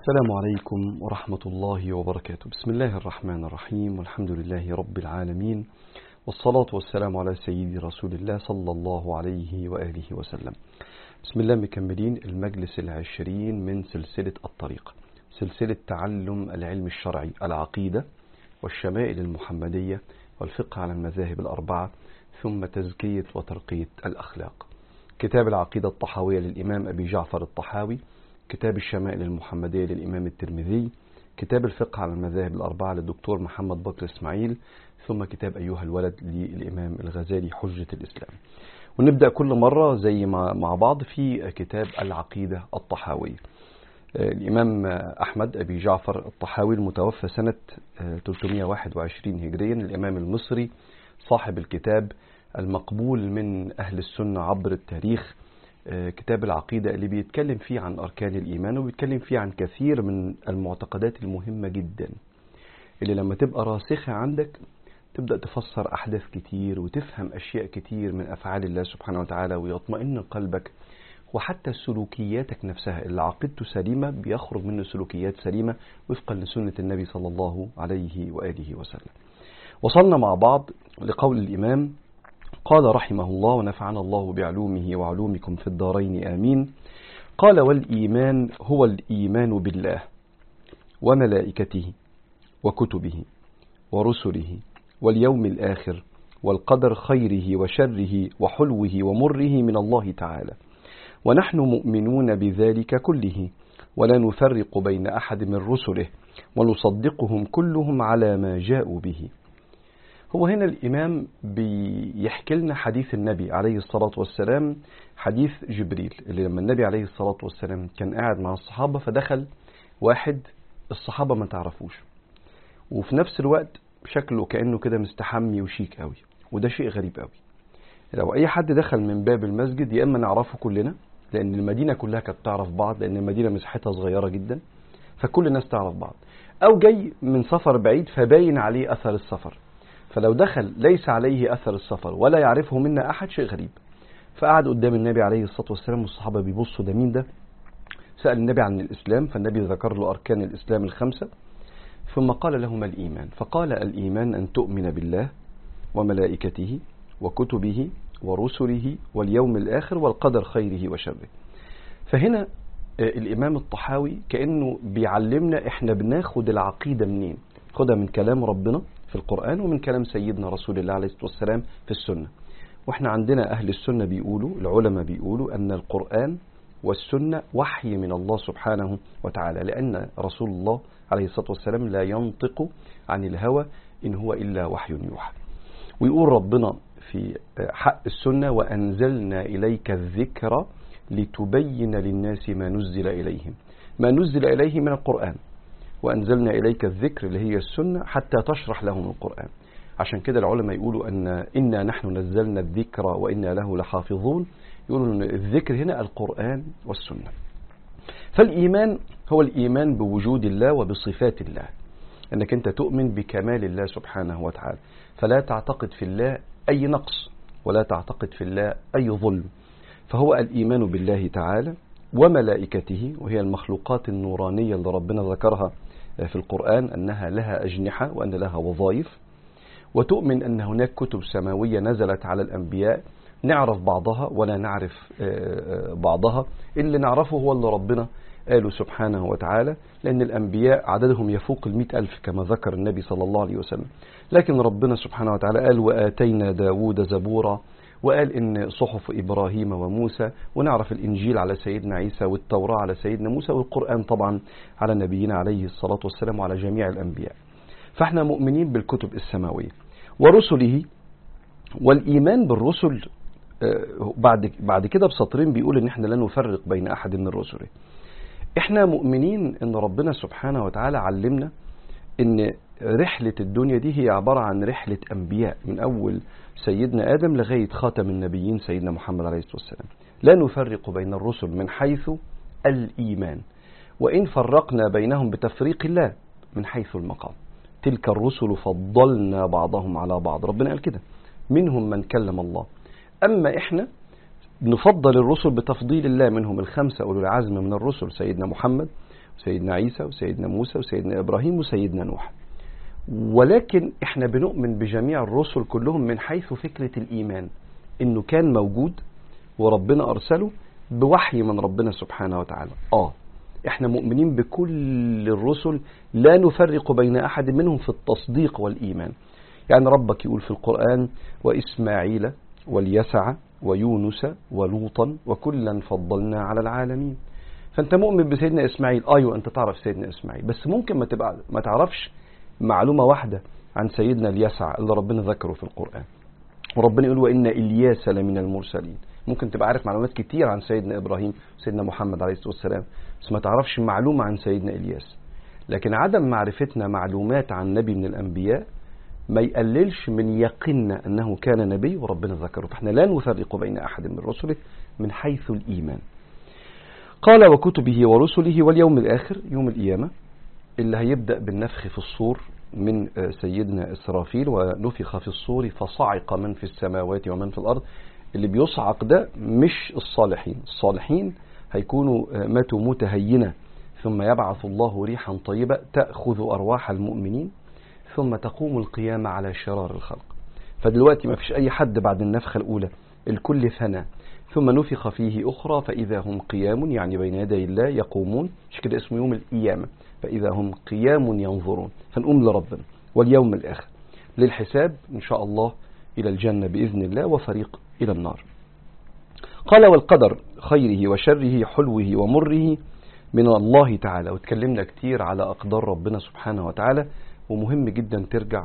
السلام عليكم ورحمة الله وبركاته بسم الله الرحمن الرحيم والحمد لله رب العالمين والصلاة والسلام على سيدي رسول الله صلى الله عليه وآله وسلم بسم الله مكملين المجلس العشرين من سلسلة الطريق سلسلة تعلم العلم الشرعي العقيدة والشمائل المحمدية والفقه على المذاهب الأربعة ثم تزكية وترقية الأخلاق كتاب العقيدة الطحاوية للإمام أبي جعفر الطحاوي كتاب الشمائل المحمدية للإمام الترمذي كتاب الفقه على المذاهب الأربعة للدكتور محمد بكر إسماعيل ثم كتاب أيها الولد للإمام الغزالي حجة الإسلام ونبدأ كل مرة زي ما مع بعض في كتاب العقيدة الطحاوية الإمام أحمد أبي جعفر الطحاوي المتوفى سنة 321 هجريا الإمام المصري صاحب الكتاب المقبول من أهل السنة عبر التاريخ كتاب العقيدة اللي بيتكلم فيه عن أركان الإيمان وبيتكلم فيه عن كثير من المعتقدات المهمة جدا اللي لما تبقى راسخة عندك تبدأ تفسر أحداث كتير وتفهم أشياء كتير من أفعال الله سبحانه وتعالى ويطمئن قلبك وحتى سلوكياتك نفسها اللي عقيدته سليمة بيخرج منه سلوكيات سليمة وفقا لسنة النبي صلى الله عليه وآله وسلم وصلنا مع بعض لقول الإمام قال رحمه الله ونفعنا الله بعلومه وعلومكم في الدارين آمين قال والإيمان هو الإيمان بالله وملائكته وكتبه ورسله واليوم الآخر والقدر خيره وشره وحلوه ومره من الله تعالى ونحن مؤمنون بذلك كله ولا نفرق بين أحد من رسله ونصدقهم كلهم على ما جاءوا به هو هنا الإمام بيحكي لنا حديث النبي عليه الصلاة والسلام حديث جبريل اللي لما النبي عليه الصلاة والسلام كان قاعد مع الصحابة فدخل واحد الصحابة ما تعرفوش وفي نفس الوقت شكله كأنه كده مستحمي وشيك قوي وده شيء غريب قوي لو أي حد دخل من باب المسجد يا إما نعرفه كلنا لأن المدينة كلها كانت تعرف بعض لأن المدينة مساحتها صغيرة جدا فكل الناس تعرف بعض أو جاي من سفر بعيد فباين عليه أثر السفر فلو دخل ليس عليه أثر السفر ولا يعرفه منا أحد شيء غريب فقعد قدام النبي عليه الصلاة والسلام والصحابة بيبصوا ده مين ده سأل النبي عن الإسلام فالنبي ذكر له أركان الإسلام الخمسة ثم قال لهما الإيمان فقال الإيمان أن تؤمن بالله وملائكته وكتبه ورسله واليوم الآخر والقدر خيره وشره فهنا الإمام الطحاوي كأنه بيعلمنا إحنا بناخد العقيدة منين خدها من كلام ربنا في القرآن ومن كلام سيدنا رسول الله عليه الصلاة والسلام في السنة واحنا عندنا أهل السنة بيقولوا العلماء بيقولوا أن القرآن والسنة وحي من الله سبحانه وتعالى لأن رسول الله عليه الصلاة والسلام لا ينطق عن الهوى إن هو إلا وحي يوحى ويقول ربنا في حق السنة وأنزلنا إليك الذكر لتبين للناس ما نزل إليهم ما نزل إليه من القرآن وأنزلنا إليك الذكر اللي هي السنة حتى تشرح لهم القرآن عشان كده العلماء يقولوا أن إنا نحن نزلنا الذكر وإنا له لحافظون يقولوا أن الذكر هنا القرآن والسنة فالإيمان هو الإيمان بوجود الله وبصفات الله أنك أنت تؤمن بكمال الله سبحانه وتعالى فلا تعتقد في الله أي نقص ولا تعتقد في الله أي ظلم فهو الإيمان بالله تعالى وملائكته وهي المخلوقات النورانية اللي ربنا ذكرها في القرآن أنها لها أجنحة وأن لها وظائف وتؤمن أن هناك كتب سماوية نزلت على الأنبياء نعرف بعضها ولا نعرف بعضها اللي نعرفه هو اللي ربنا قاله سبحانه وتعالى لأن الأنبياء عددهم يفوق المئة ألف كما ذكر النبي صلى الله عليه وسلم لكن ربنا سبحانه وتعالى قال وآتينا داود زبورا وقال إن صحف إبراهيم وموسى ونعرف الإنجيل على سيدنا عيسى والتوراة على سيدنا موسى والقرآن طبعا على نبينا عليه الصلاة والسلام وعلى جميع الأنبياء فاحنا مؤمنين بالكتب السماوية ورسله والإيمان بالرسل بعد بعد كده بسطرين بيقول ان احنا لا نفرق بين احد من رسله احنا مؤمنين ان ربنا سبحانه وتعالى علمنا ان رحلة الدنيا دي هي عبارة عن رحلة أنبياء من أول سيدنا آدم لغاية خاتم النبيين سيدنا محمد عليه الصلاة والسلام لا نفرق بين الرسل من حيث الإيمان وإن فرقنا بينهم بتفريق الله من حيث المقام تلك الرسل فضلنا بعضهم على بعض ربنا قال كده منهم من كلم الله أما إحنا نفضل الرسل بتفضيل الله منهم الخمسة أولو العزم من الرسل سيدنا محمد وسيدنا عيسى وسيدنا موسى وسيدنا إبراهيم وسيدنا نوح ولكن احنا بنؤمن بجميع الرسل كلهم من حيث فكرة الإيمان إنه كان موجود وربنا أرسله بوحي من ربنا سبحانه وتعالى آه احنا مؤمنين بكل الرسل لا نفرق بين أحد منهم في التصديق والإيمان يعني ربك يقول في القرآن وإسماعيل واليسع ويونس ولوطا وكلا فضلنا على العالمين فانت مؤمن بسيدنا اسماعيل ايوه انت تعرف سيدنا اسماعيل بس ممكن ما تبقى ما تعرفش معلومه واحده عن سيدنا اليسع اللي ربنا ذكره في القران وربنا يقول وان الياس لمن المرسلين ممكن تبقى عارف معلومات كتير عن سيدنا ابراهيم وسيدنا محمد عليه الصلاه والسلام بس ما تعرفش معلومه عن سيدنا الياس لكن عدم معرفتنا معلومات عن نبي من الانبياء ما يقللش من يقيننا انه كان نبي وربنا ذكره فاحنا لا نفرق بين احد من رسله من حيث الايمان قال وكتبه ورسله واليوم الاخر يوم القيامه اللي هيبدا بالنفخ في الصور من سيدنا اسرافيل ونفخ في الصور فصعق من في السماوات ومن في الارض اللي بيصعق ده مش الصالحين الصالحين هيكونوا ماتوا موتة هينة ثم يبعث الله ريحا طيبة تأخذ أرواح المؤمنين ثم تقوم القيامة على شرار الخلق فدلوقتي ما فيش أي حد بعد النفخة الأولى الكل فنى ثم نفخ فيه أخرى فإذا هم قيام يعني بين يدي الله يقومون مش كده اسمه يوم القيامة فإذا هم قيام ينظرون فنقوم لربنا واليوم الآخر للحساب إن شاء الله إلى الجنة بإذن الله وفريق إلى النار قال والقدر خيره وشره حلوه ومره من الله تعالى واتكلمنا كتير على أقدار ربنا سبحانه وتعالى ومهم جدا ترجع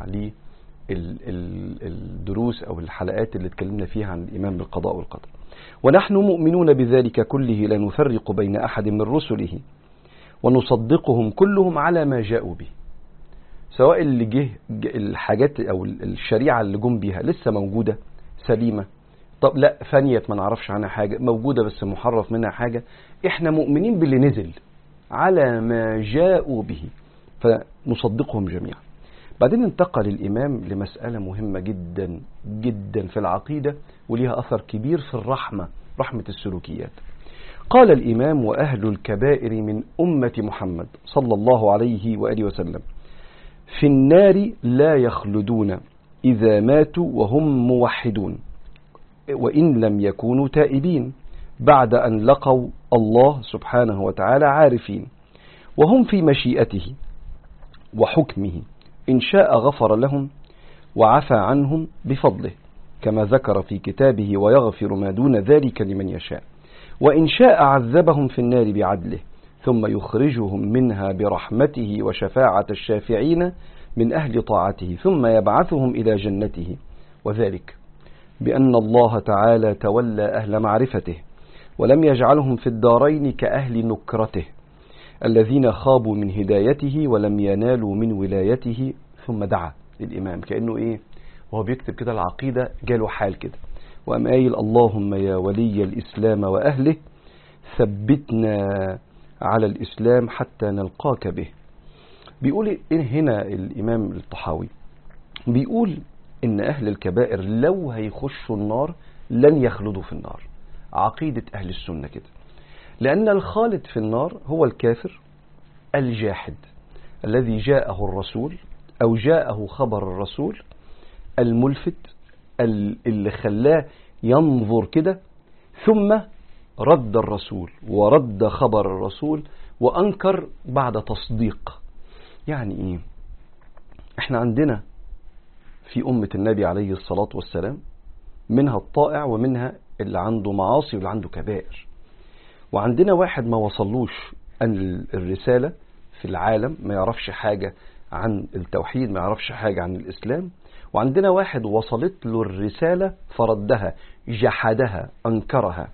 للدروس أو الحلقات اللي اتكلمنا فيها عن الإيمان بالقضاء والقدر ونحن مؤمنون بذلك كله لا نفرق بين أحد من رسله ونصدقهم كلهم على ما جاءوا به سواء اللي جه الحاجات أو الشريعة اللي جم بيها لسه موجودة سليمة طب لا فنيت ما نعرفش عنها حاجة موجودة بس محرف منها حاجة احنا مؤمنين باللي نزل على ما جاءوا به فنصدقهم جميعا بعدين انتقل الإمام لمسألة مهمة جدا جدا في العقيدة وليها أثر كبير في الرحمة رحمة السلوكيات قال الإمام وأهل الكبائر من أمة محمد صلى الله عليه وآله وسلم في النار لا يخلدون إذا ماتوا وهم موحدون وإن لم يكونوا تائبين بعد أن لقوا الله سبحانه وتعالى عارفين وهم في مشيئته وحكمه إن شاء غفر لهم وعفى عنهم بفضله كما ذكر في كتابه ويغفر ما دون ذلك لمن يشاء وإن شاء عذبهم في النار بعدله ثم يخرجهم منها برحمته وشفاعة الشافعين من أهل طاعته ثم يبعثهم إلى جنته وذلك بأن الله تعالى تولى أهل معرفته ولم يجعلهم في الدارين كأهل نكرته الذين خابوا من هدايته ولم ينالوا من ولايته ثم دعا للإمام كأنه إيه وهو بيكتب كده العقيدة جاله حال كده وأم قايل اللهم يا ولي الإسلام وأهله ثبتنا على الإسلام حتى نلقاك به بيقول إيه هنا الإمام الطحاوي بيقول إن أهل الكبائر لو هيخشوا النار لن يخلدوا في النار عقيدة أهل السنة كده لأن الخالد في النار هو الكافر الجاحد الذي جاءه الرسول أو جاءه خبر الرسول الملفت اللي خلاه ينظر كده ثم رد الرسول ورد خبر الرسول وأنكر بعد تصديق يعني إيه إحنا عندنا في أمة النبي عليه الصلاة والسلام منها الطائع ومنها اللي عنده معاصي واللي عنده كبائر وعندنا واحد ما وصلوش الرسالة في العالم ما يعرفش حاجة عن التوحيد ما يعرفش حاجة عن الإسلام وعندنا واحد وصلت له الرسالة فردها جحدها أنكرها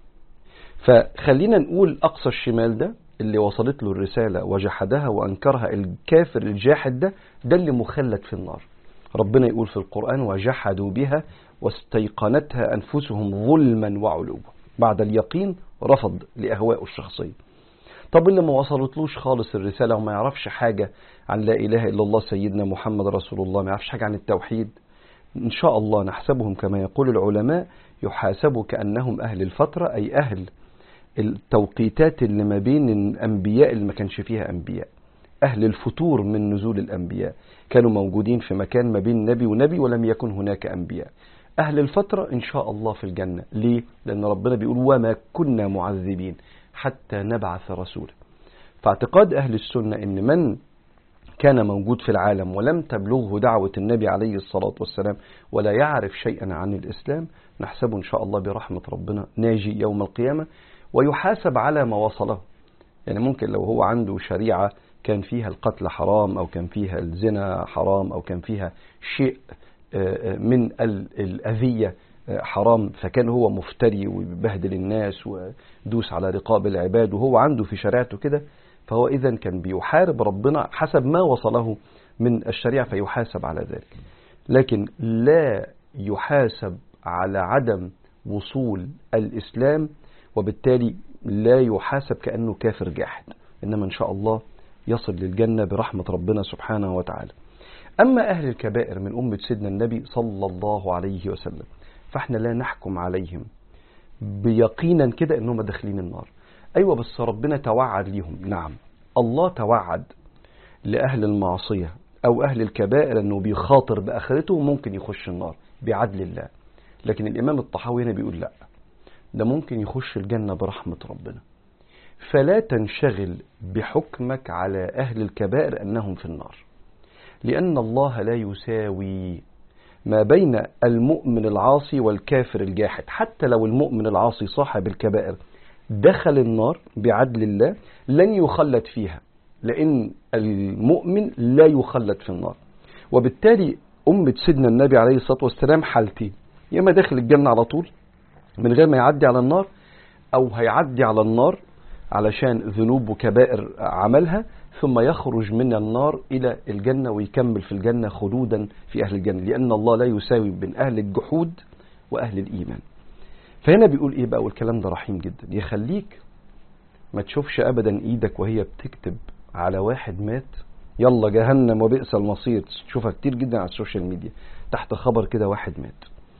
فخلينا نقول أقصى الشمال ده اللي وصلت له الرسالة وجحدها وأنكرها الكافر الجاحد ده ده اللي مخلد في النار ربنا يقول في القرآن وجحدوا بها واستيقنتها أنفسهم ظلما وعلوا بعد اليقين رفض لأهوائه الشخصية طب اللي ما وصلتلوش خالص الرسالة وما يعرفش حاجة عن لا إله إلا الله سيدنا محمد رسول الله ما يعرفش حاجة عن التوحيد إن شاء الله نحسبهم كما يقول العلماء يحاسبوا كأنهم أهل الفترة أي أهل التوقيتات اللي ما بين الأنبياء اللي ما كانش فيها أنبياء أهل الفتور من نزول الأنبياء كانوا موجودين في مكان ما بين نبي ونبي ولم يكن هناك أنبياء أهل الفترة إن شاء الله في الجنة ليه؟ لأن ربنا بيقول وما كنا معذبين حتى نبعث رسولا فاعتقاد أهل السنة أن من كان موجود في العالم ولم تبلغه دعوة النبي عليه الصلاة والسلام ولا يعرف شيئا عن الإسلام نحسبه إن شاء الله برحمة ربنا ناجي يوم القيامة ويحاسب على ما وصله يعني ممكن لو هو عنده شريعة كان فيها القتل حرام أو كان فيها الزنا حرام أو كان فيها شيء من الأذية حرام فكان هو مفتري وبيبهدل الناس ودوس على رقاب العباد وهو عنده في شريعته كده فهو إذا كان بيحارب ربنا حسب ما وصله من الشريعة فيحاسب على ذلك لكن لا يحاسب على عدم وصول الإسلام وبالتالي لا يحاسب كأنه كافر جاحد إنما إن شاء الله يصل للجنة برحمة ربنا سبحانه وتعالى أما أهل الكبائر من أمة سيدنا النبي صلى الله عليه وسلم فإحنا لا نحكم عليهم بيقينا كده إنهم داخلين النار أيوة بس ربنا توعد ليهم نعم الله توعد لأهل المعصية أو أهل الكبائر أنه بيخاطر بآخرته ممكن يخش النار بعدل الله لكن الإمام الطحاوي هنا بيقول لا ده ممكن يخش الجنة برحمة ربنا فلا تنشغل بحكمك على أهل الكبائر أنهم في النار لأن الله لا يساوي ما بين المؤمن العاصي والكافر الجاحد حتى لو المؤمن العاصي صاحب الكبائر دخل النار بعدل الله لن يخلد فيها لأن المؤمن لا يخلد في النار وبالتالي أمة سيدنا النبي عليه الصلاة والسلام حالتين يا إما داخل الجنة على طول من غير ما يعدي على النار أو هيعدي على النار علشان ذنوب وكبائر عملها ثم يخرج من النار إلى الجنة ويكمل في الجنة خلودا في أهل الجنة لأن الله لا يساوي بين أهل الجحود وأهل الإيمان فهنا بيقول إيه بقى والكلام ده رحيم جدا يخليك ما تشوفش أبدا إيدك وهي بتكتب على واحد مات يلا جهنم وبئس المصير تشوفها كتير جدا على السوشيال ميديا تحت خبر كده واحد مات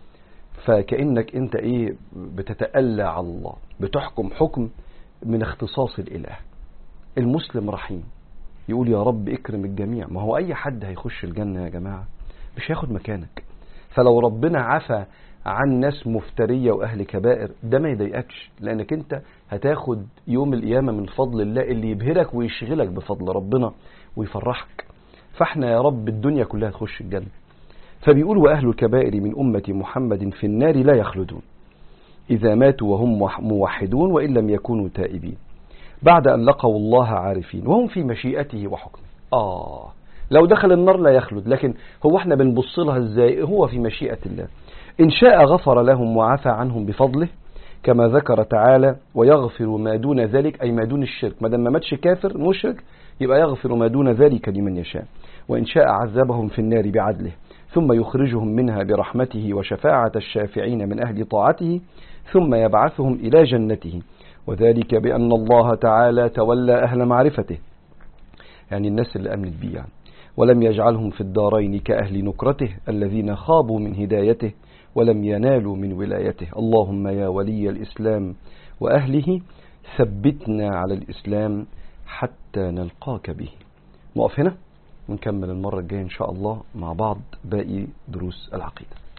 فكأنك انت ايه بتتألى على الله بتحكم حكم من اختصاص الإله المسلم رحيم يقول يا رب اكرم الجميع ما هو اي حد هيخش الجنة يا جماعة مش هياخد مكانك فلو ربنا عفى عن ناس مفترية واهل كبائر ده ما يضايقكش لانك انت هتاخد يوم القيامة من فضل الله اللي يبهرك ويشغلك بفضل ربنا ويفرحك فاحنا يا رب الدنيا كلها تخش الجنة فبيقول وأهل الكبائر من أمة محمد في النار لا يخلدون إذا ماتوا وهم موحدون وإن لم يكونوا تائبين بعد أن لقوا الله عارفين وهم في مشيئته وحكمه آه لو دخل النار لا يخلد لكن هو احنا بنبص لها ازاي هو في مشيئة الله إن شاء غفر لهم وعفى عنهم بفضله كما ذكر تعالى ويغفر ما دون ذلك أي ما دون الشرك ما دام ما ماتش كافر مشرك يبقى يغفر ما دون ذلك لمن يشاء وإن شاء عذبهم في النار بعدله ثم يخرجهم منها برحمته وشفاعة الشافعين من أهل طاعته ثم يبعثهم إلى جنته وذلك بأن الله تعالى تولى أهل معرفته يعني الناس اللي أمنت بيه يعني ولم يجعلهم في الدارين كأهل نكرته الذين خابوا من هدايته ولم ينالوا من ولايته اللهم يا ولي الإسلام وأهله ثبتنا على الإسلام حتى نلقاك به نقف هنا ونكمل المرة الجاية إن شاء الله مع بعض باقي دروس العقيدة